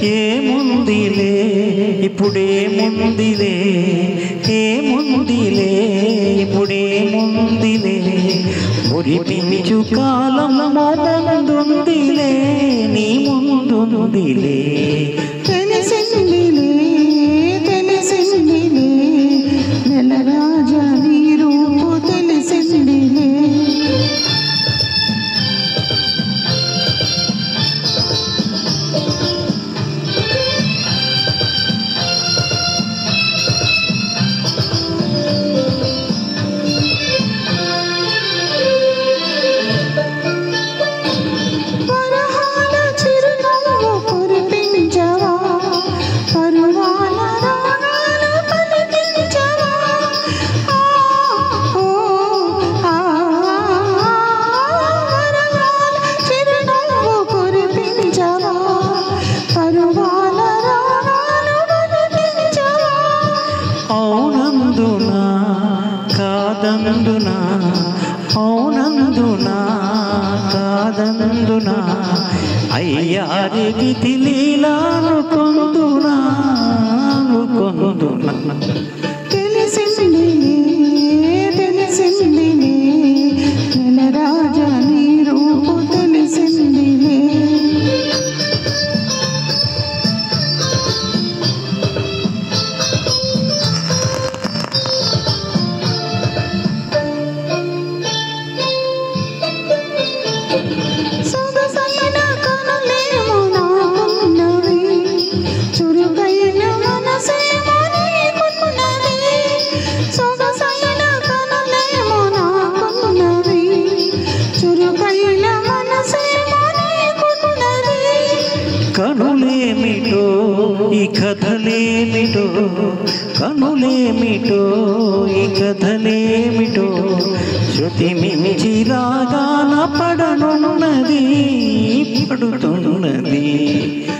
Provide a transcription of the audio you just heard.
ఏముందిలే ఇప్పుడేముందిలే ఏముందిలే ఇప్పుడేముందిలే మురిపించు కాలం ముందుందిలే నీ ముందుందిలే తెలిసిందిలే తెలిసిందిలే నెల రాజా నీ రూపు తెలిసిందిలే వరహాల చిరునవ్వు కురిపించవా పరువాల రాగాలు పలికించవా ఆ, ఓ, ఆ, వరహాల చిరునవ్వు కురిపించవా పరువాల రాగాలు పలికించవా అవునందునా కాదందునా అవునందునా కాదందునా అయ్యారి విధిలీలాను కొందునా కొందునా తెలిసిందిలే తెలిసిందిలే నెల రాజా నీ రూపు తెలిసిందిలే సొగసైన కనులేమో నాకున్నవి చురుకైన మనసేమో నీకున్నది సొగసైన కనులేమో నాకున్నవి చురుకైన మనసేమో నీకున్నది కనులేమిటో ఈ కథలేమిటో కనులేమిటో ఈ కథలేమిటో శృతి మించి రాగాన పడనున్నది పడుతున్నది